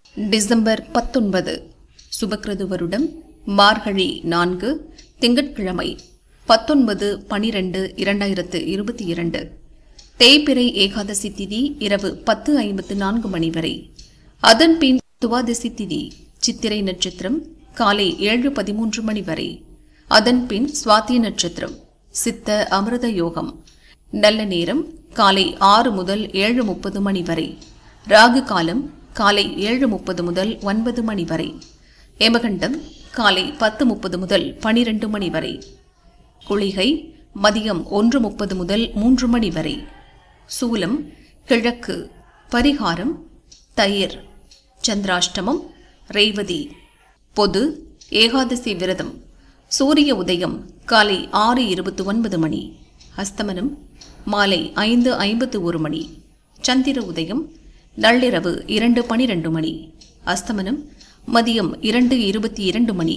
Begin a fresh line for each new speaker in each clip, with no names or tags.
December பத்தொன்பது சுபக்கிருது வருடம் மார்கழி நான்கு திங்கட்கிழமை பத்தொன்பது பனிரெண்டு இரண்டாயிரத்து இருபத்தி இரண்டு தேய்பிறை ஏகாதசி திதி இரவு பத்து ஐம்பத்து நான்கு மணி வரை அதன் பின் துவாதசி திதி சித்திரை நட்சத்திரம் காலை ஏழு பதிமூன்று மணி வரை அதன் பின் சுவாதி நட்சத்திரம் சித்த அமிர்த யோகம் நல்ல நேரம் காலை ஆறு முதல் ஏழு முப்பது மணி வரை ராகு காலம் காலை ஏழு முப்பது முதல் ஒன்பது மணி வரை எமகண்டம் காலை பத்து முப்பது முதல் பனிரெண்டு மணி வரை குளிகை மதியம் ஒன்று முப்பது முதல் மூன்று மணி வரை சூலம் கிழக்கு பரிகாரம் தயிர் சந்திராஷ்டமம் ரேவதி பொது ஏகாதசி விரதம் சூரிய உதயம் காலை ஆறு இருபத்தி ஒன்பது மணி அஸ்தமனம் மாலை ஐந்து ஐம்பத்து ஒரு மணி சந்திர உதயம் நள்ளிரவு இரண்டு பனிரெண்டு மணி அஸ்தமனம் மதியம் இரண்டு இருபத்தி இரண்டு மணி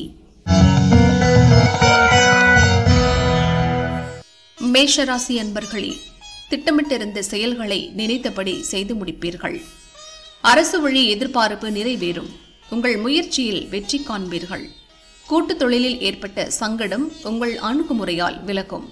மேஷராசி அன்பர்களே திட்டமிட்டிருந்த செயல்களை நினைத்தபடி செய்து முடிப்பீர்கள் அரசு வழி எதிர்பார்ப்பு நிறைவேறும் உங்கள் முயற்சியில் வெற்றி காண்பீர்கள் கூட்டுத் தொழிலில் ஏற்பட்ட சங்கடம் உங்கள் அணுகுமுறையால் விலகும்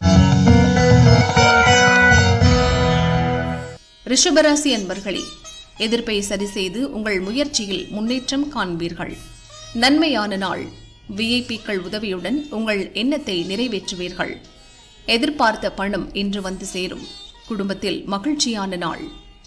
ரிஷபராசி அன்பர்களே எதிர்ப்பை சரிசெய்து உங்கள் முயற்சியில் முன்னேற்றம் காண்பீர்கள் நன்மையான நாள் விஐபிக்கள் உதவியுடன் உங்கள் எண்ணத்தை நிறைவேற்றுவீர்கள் எதிர்பார்த்த பணம் இன்று வந்து சேரும் குடும்பத்தில் மகிழ்ச்சியான நாள்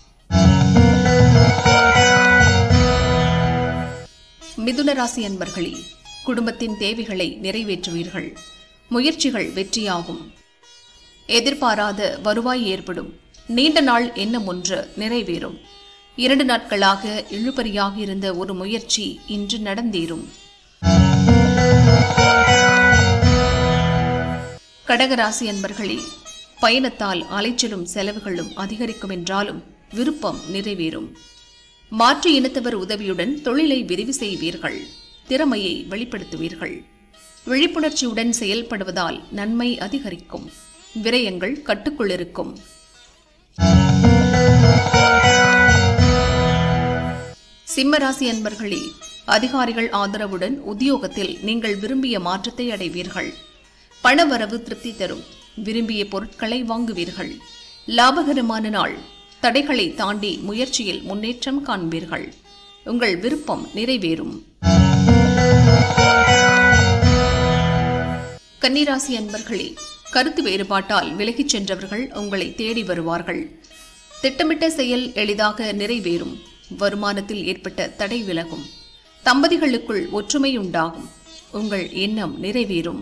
மிதுன ராசி அன்பர்களே குடும்பத்தின் தேவைகளை நிறைவேற்றுவீர்கள் முயற்சிகள் வெற்றியாகும் எதிர்பாராத வருவாய் ஏற்படும் நீண்ட நாள் எண்ணம் ஒன்று நிறைவேறும் இரண்டு நாட்களாக இழுபறியாக இருந்த ஒரு முயற்சி இன்று நடந்தேறும் கடகராசி அன்பர்களே பயணத்தால் அலைச்சலும் செலவுகளும் அதிகரிக்கும் என்றாலும் விருப்பம் நிறைவேறும் மாற்று இனத்தவர் உதவியுடன் தொழிலை விரிவு செய்வீர்கள் திறமையை வெளிப்படுத்துவீர்கள் விழிப்புணர்ச்சியுடன் செயல்படுவதால் நன்மை அதிகரிக்கும் விரயங்கள் கட்டுக்குள் இருக்கும் சிம்மராசி அன்பர்களே அதிகாரிகள் ஆதரவுடன் உத்தியோகத்தில் நீங்கள் விரும்பிய மாற்றத்தை அடைவீர்கள் பணவரவு திருப்தி தரும் விரும்பிய பொருட்களை வாங்குவீர்கள் லாபகரமான நாள் தடைகளை தாண்டி முயற்சியில் முன்னேற்றம் காண்பீர்கள் உங்கள் விருப்பம் நிறைவேறும் கன்னிராசி அன்பர்களே கருத்து வேறுபாட்டால் விலகிச் சென்றவர்கள் உங்களை தேடி வருவார்கள் திட்டமிட்ட செயல் எளிதாக நிறைவேறும் வருமானத்தில் ஏற்பட்ட தடை விலகும் தம்பதிகளுக்குள் ஒற்றுமை உண்டாகும் உங்கள் எண்ணம் நிறைவேறும்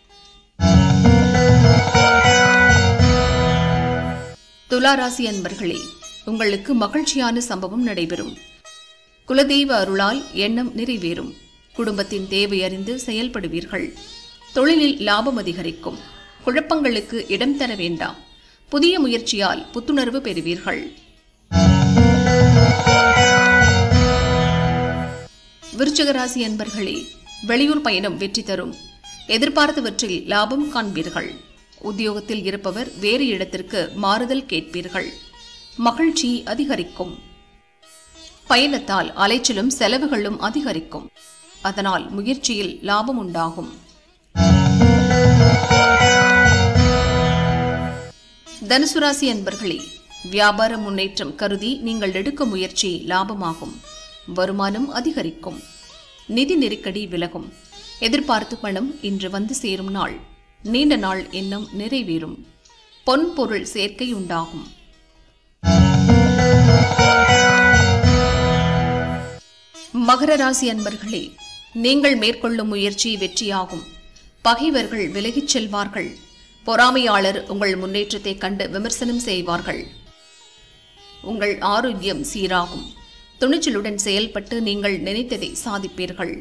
துளாராசி அன்பர்களே உங்களுக்கு மகிழ்ச்சியான சம்பவம் நடைபெறும் குலதெய்வ அருளால் எண்ணம் நிறைவேறும் குடும்பத்தின் தேவை அறிந்து செயல்படுவீர்கள் தொழிலில் லாபம் அதிகரிக்கும் குழப்பங்களுக்கு இடம் தர வேண்டாம் புதிய முயற்சியால் புத்துணர்வு பெறுவீர்கள் விருச்சிகராசி அன்பர்களே வெளியூர் பயணம் வெற்றி தரும் எதிர்பார்த்தவற்றில் லாபம் காண்பீர்கள் உத்தியோகத்தில் இருப்பவர் வேறு இடத்திற்கு மாறுதல் கேட்பீர்கள் மகிழ்ச்சி அதிகரிக்கும் பயணத்தால் அலைச்சலும் செலவுகளும் அதிகரிக்கும் அதனால் முயற்சியில் லாபம் உண்டாகும் தனுசு ராசி அன்பர்களே வியாபார முன்னேற்றம் கருதி நீங்கள் எடுக்கும் முயற்சி லாபமாகும் வருமானம் அதிகரிக்கும் நிதி நெருக்கடி விலகும் எதிர்பார்த்து பணம் இன்று வந்து சேரும் நாள் நீண்ட நாள் எண்ணம் நிறைவேறும் பொன் பொருள் சேர்க்கை உண்டாகும் மகர ராசி அன்பர்களே நீங்கள் மேற்கொள்ளும் முயற்சி வெற்றியாகும் பகைவர்கள் விலகிச் செல்வார்கள் பொறாமையாளர் உங்கள் முன்னேற்றத்தை கண்டு விமர்சனம் செய்வார்கள் உங்கள் ஆரோக்கியம் சீராகும் துணிச்சலுடன் செயல்பட்டு நீங்கள் நினைத்ததை சாதிப்பீர்கள்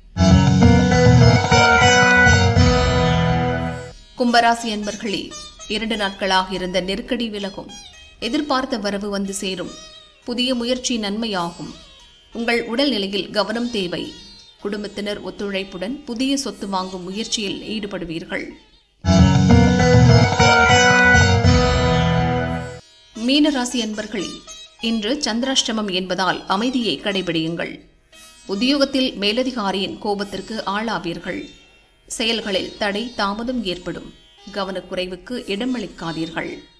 கும்பராசி அன்பர்களே இரண்டு நாட்களாக இருந்த நெருக்கடி விலகும் எதிர்பார்த்த வரவு வந்து சேரும் புதிய முயற்சி நன்மையாகும் உங்கள் உடல்நிலையில் கவனம் தேவை குடும்பத்தினர் ஒத்துழைப்புடன் புதிய சொத்து வாங்கும் முயற்சியில் ஈடுபடுவீர்கள் மீனராசி அன்பர்களே இன்று சந்திராஷ்டமம் என்பதால் அமைதியை கடைபிடியுங்கள் உத்தியோகத்தில் மேலதிகாரியின் கோபத்திற்கு ஆளாவீர்கள் செயல்களில் தடை தாமதம் ஏற்படும் கவனக்குறைவுக்கு இடமளிக்காதீர்கள்